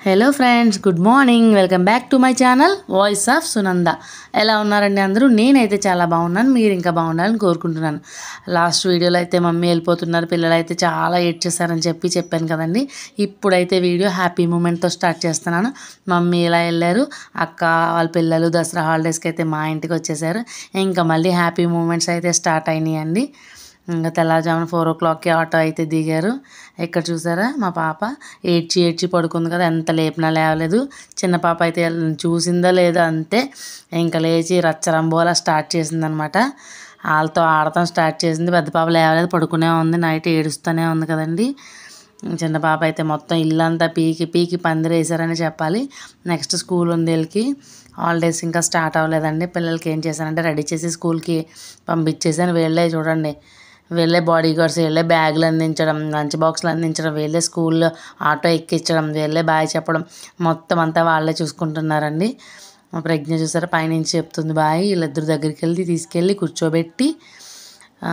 hello friends good morning welcome back to my channel voice of Sunanda ఎలా ఉన్నారండి అందరూ నేనైతే చాలా బాగున్నాను మీరు ఇంకా బాగుండాలని కోరుకుంటున్నాను లాస్ట్ వీడియోలో అయితే మమ్మీ వెళ్ళిపోతున్నారు పిల్లలు అయితే చాలా ఏడ్ చేశారని చెప్పి చెప్పాను కదండి ఇప్పుడైతే వీడియో హ్యాపీ మూమెంట్తో స్టార్ట్ చేస్తున్నాను మమ్మీ ఇలా వెళ్ళారు అక్క వాళ్ళ పిల్లలు దసరా హాలిడేస్కి అయితే మా ఇంటికి వచ్చేసారు ఇంకా మళ్ళీ హ్యాపీ మూమెంట్స్ అయితే స్టార్ట్ అయినాయి అండి ఇంకా తెల్లవారుజామున ఫోర్ ఓ క్లాక్కి ఆటో అయితే దిగారు ఇక్కడ చూసారా మా పాప ఏడ్చి ఏడ్చి పడుకుంది కదా ఎంత లేపినా లేవలేదు చిన్న పాప అయితే చూసిందా లేదా అంతే ఇంకా లేచి రచ్చరంబోలా స్టార్ట్ చేసిందనమాట వాళ్ళతో ఆడటం స్టార్ట్ చేసింది పెద్ద పాప లేవలేదు పడుకునే ఉంది నైట్ ఏడుస్తూనే ఉంది కదండి చిన్న పాప అయితే మొత్తం ఇల్లంతా పీకి పీకి పందిరేసారని చెప్పాలి నెక్స్ట్ స్కూల్ ఉంది వీళ్ళకి హాలిడేస్ ఇంకా స్టార్ట్ అవ్వలేదండి పిల్లలకి ఏం చేశానంటే రెడీ చేసి స్కూల్కి పంపించేసాను వీళ్ళే చూడండి వీళ్ళే బాడీ గార్డ్స్ వీళ్ళే బ్యాగులు అందించడం లంచ్ బాక్స్లు అందించడం వీళ్ళే స్కూల్లో ఆటో ఎక్కించడం వీళ్ళే బాయ్ చెప్పడం మొత్తం అంతా వాళ్ళే చూసుకుంటున్నారండి మా ప్రజ్ఞ చూసారా పైనుంచి చెప్తుంది బాయ్ వీళ్ళిద్దరు దగ్గరికి వెళ్ళి తీసుకెళ్ళి కూర్చోబెట్టి ఆ,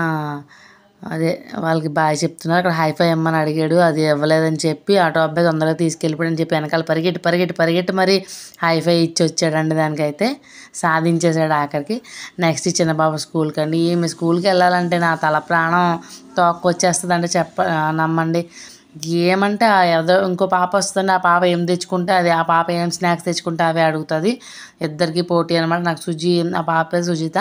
అదే వాళ్ళకి బాయ్ చెప్తున్నారు అక్కడ హైఫై ఇమ్మని అడిగాడు అది ఇవ్వలేదని చెప్పి ఆటో అబ్బాయి తొందరగా తీసుకెళ్ళిపోయాడని చెప్పి వెనకాల పరిగెట్టి పరిగెట్టి పరిగెట్టి మరి హైఫై ఇచ్చి వచ్చాడండి దానికైతే సాధించేశాడు ఆఖరికి నెక్స్ట్ చిన్న బాబు స్కూల్కి అండి ఈమె స్కూల్కి వెళ్ళాలంటే నా తల ప్రాణం తోక్కొచ్చేస్తుందంటే చెప్ప నమ్మండి ఏమంటే ఆ ఏదో ఇంకో పాప వస్తుంది ఆ పాప ఏం తెచ్చుకుంటే అది ఆ పాప ఏం స్నాక్స్ తెచ్చుకుంటే అవే అడుగుతుంది ఇద్దరికి పోటీ అనమాట నాకు సుజి ఆ పాపే సుజిత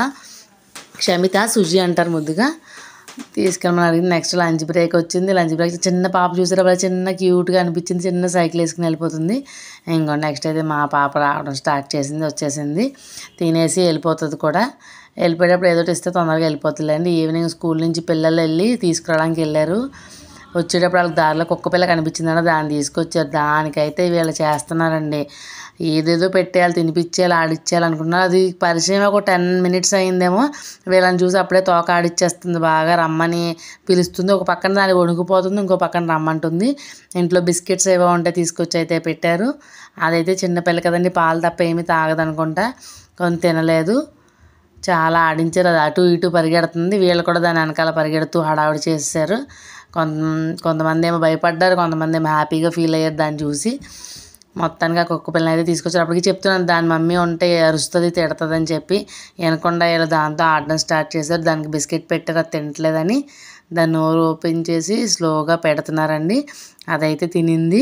క్షమిత సుజి అంటారు ముద్దుగా తీసుకెళ్ళమని అడిగింది నెక్స్ట్ లంచ్ బ్రేక్ వచ్చింది లంచ్ బ్రేక్ చిన్న పాప చూసారా వాళ్ళ చిన్న క్యూట్గా అనిపించింది చిన్న సైకిల్ వేసుకుని వెళ్ళిపోతుంది ఇంకో నెక్స్ట్ అయితే మా పాప రావడం స్టార్ట్ చేసింది వచ్చేసింది తినేసి వెళ్ళిపోతుంది కూడా వెళ్ళిపోయేటప్పుడు ఏదో ఒకటి ఇస్తే తొందరగా వెళ్ళిపోతుందండి ఈవినింగ్ స్కూల్ నుంచి పిల్లలు వెళ్ళి తీసుకురావడానికి వెళ్ళారు వచ్చేటప్పుడు వాళ్ళకి దారిలో కుక్క పిల్ల కనిపించిందన్న దాన్ని తీసుకొచ్చారు దానికైతే వీళ్ళు చేస్తున్నారండి ఏదేదో పెట్టేయాలి తినిపించేయాలి ఆడిచ్చేయాలి అనుకున్నారు అది పరిచయం ఒక టెన్ మినిట్స్ అయిందేమో వీళ్ళని చూసి అప్పుడే తోక ఆడిచ్చేస్తుంది బాగా రమ్మని పిలుస్తుంది ఒక పక్కన దాన్ని వణుకుపోతుంది ఇంకో పక్కన రమ్మంటుంది ఇంట్లో బిస్కెట్స్ ఏవో ఉంటే తీసుకొచ్చి అయితే పెట్టారు అదైతే చిన్నపిల్ల కదండి పాలు తప్ప ఏమీ తాగదనుకుంటా కొంత తినలేదు చాలా ఆడించారు అది అటు ఇటు పరిగెడుతుంది వీళ్ళు కూడా దాని వెనకాల పరిగెడుతూ హడావుడి చేసేసారు కొంత కొంతమంది ఏమో భయపడ్డారు కొంతమంది ఏమో హ్యాపీగా ఫీల్ అయ్యారు దాన్ని చూసి మొత్తానికి ఆ కుక్క పిల్లని అయితే తీసుకొచ్చారు అప్పటికి చెప్తున్నాను దాని మమ్మీ ఉంటే అరుస్తుంది తిడుతుంది అని చెప్పి వినకుండా వీళ్ళు దాంతో ఆడడం స్టార్ట్ చేశారు దానికి బిస్కెట్ పెట్టారు అది తినట్లేదని దాన్ని నోరు ఓపెన్ చేసి స్లోగా పెడుతున్నారండి అదైతే తినింది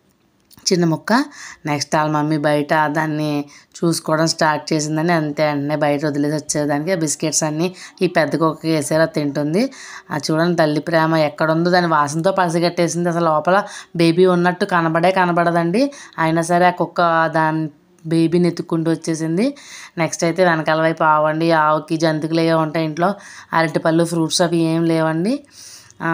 చిన్న ముక్క నెక్స్ట్ వాళ్ళ మమ్మీ బయట దాన్ని చూసుకోవడం స్టార్ట్ చేసిందని అంతే వెంటనే బయట వదిలేసి వచ్చేదానికి ఆ బిస్కెట్స్ అన్నీ ఈ పెద్ద కుక్కకి వేసారు అది తింటుంది అది చూడండి తల్లి ప్రేమ ఎక్కడుందో దాని వాసనతో పసిగట్టేసింది అసలు లోపల బేబీ ఉన్నట్టు కనబడే కనబడదండి అయినా సరే ఆ కుక్క దాని బేబీని ఎత్తుక్కుంటూ వచ్చేసింది నెక్స్ట్ అయితే వెనకాల వైపు ఆవండి ఆవుకి జంతువులు ఏవో ఉంటాయి ఇంట్లో అరటిపళ్ళు ఫ్రూట్స్ అవి ఏం లేవండి ఆ,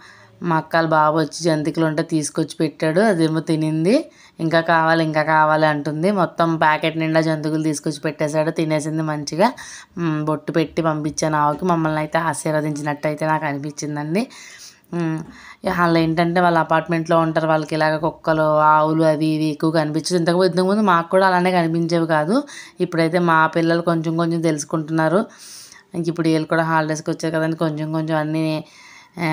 మా అక్కల బాబు వచ్చి జంతికలు ఉంటే తీసుకొచ్చి పెట్టాడు అదేమో తినింది ఇంకా కావాలి ఇంకా కావాలి అంటుంది మొత్తం ప్యాకెట్ నిండా జంతువులు తీసుకొచ్చి పెట్టేశాడు తినేసింది మంచిగా మ్, బొట్టు పెట్టి పంపించాను ఆవుకి మమ్మల్ని అయితే ఆశీర్వదించినట్టు అయితే నాకు అనిపించిందండి మ్, ఇక వాళ్ళు ఏంటంటే వాళ్ళ అపార్ట్మెంట్లో ఉంటారు వాళ్ళకి ఇలాగ కుక్కలు ఆవులు అవి ఇవి ఎక్కువ కనిపించదు ఇంతకు ఇంతకుముందు మాకు కూడా అలానే కనిపించేవి కాదు ఇప్పుడైతే మా పిల్లలు కొంచెం కొంచెం తెలుసుకుంటున్నారు ఇంక ఇప్పుడు వీళ్ళు కూడా హాలిడేస్కి వచ్చారు కదండి కొంచెం కొంచెం అన్నీ ఆ,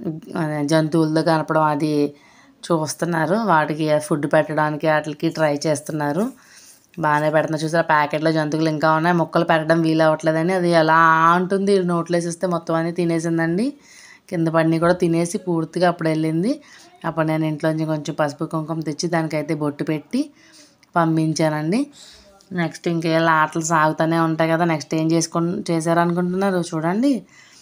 జంతువులతో కనపడం అది చూస్తున్నారు వాటికి ఫుడ్ పెట్టడానికి వాటికి ట్రై చేస్తున్నారు బాగానే పెడుతున్నారు చూసారా ప్యాకెట్లో జంతువులు ఇంకా ఉన్నాయి మొక్కలు పెట్టడం వీలు అవ్వట్లేదని అది ఎలా ఉంటుంది నోట్లో వేసేస్తే మొత్తం అన్నీ తినేసిందండి కింద పడిని కూడా తినేసి పూర్తిగా అప్పుడు వెళ్ళింది అప్పుడు నేను ఇంట్లోంచి కొంచెం పసుపు కుంకుమ తెచ్చి దానికైతే బొట్టు పెట్టి పంపించానండి నెక్స్ట్ ఇంకేళ్ళ ఆటలు సాగుతూనే ఉంటాయి కదా నెక్స్ట్ ఏం చేసుకు చేశారనుకుంటున్నారు చూడండి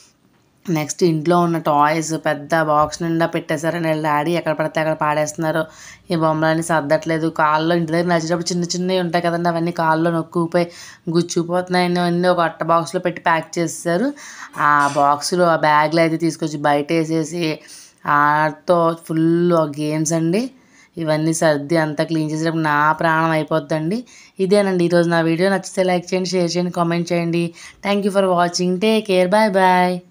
నెక్స్ట్ ఇంట్లో ఉన్న టాయ్స్ పెద్ద బాక్స్ నిండా పెట్టేశారని వీళ్ళ డాడీ ఎక్కడ పడితే అక్కడ పాడేస్తున్నారు ఈ బొమ్మలన్నీ సర్దట్లేదు కాల్లో ఇంటి దగ్గర నచ్చేటప్పుడు చిన్న చిన్నవి ఉంటాయి కదండి అవన్నీ కాల్లో నొక్కుపోయి గుచ్చుకుపోతున్నాయని అన్నీ ఒక అట్ట బాక్స్లో పెట్టి ప్యాక్ చేసేసారు ఆ బాక్సులు ఆ బ్యాగ్లో అయితే తీసుకొచ్చి బయట వేసేసి ఆటతో ఫుల్ గేమ్స్ అండి ఇవన్నీ సర్ది అంతా క్లీన్ చేసేటప్పుడు నా ప్రాణం అయిపోద్దండి ఇదేనండి ఈరోజు నా వీడియో నచ్చితే లైక్ చేయండి షేర్ చేయండి కామెంట్ చేయండి thank you for watching take care bye bye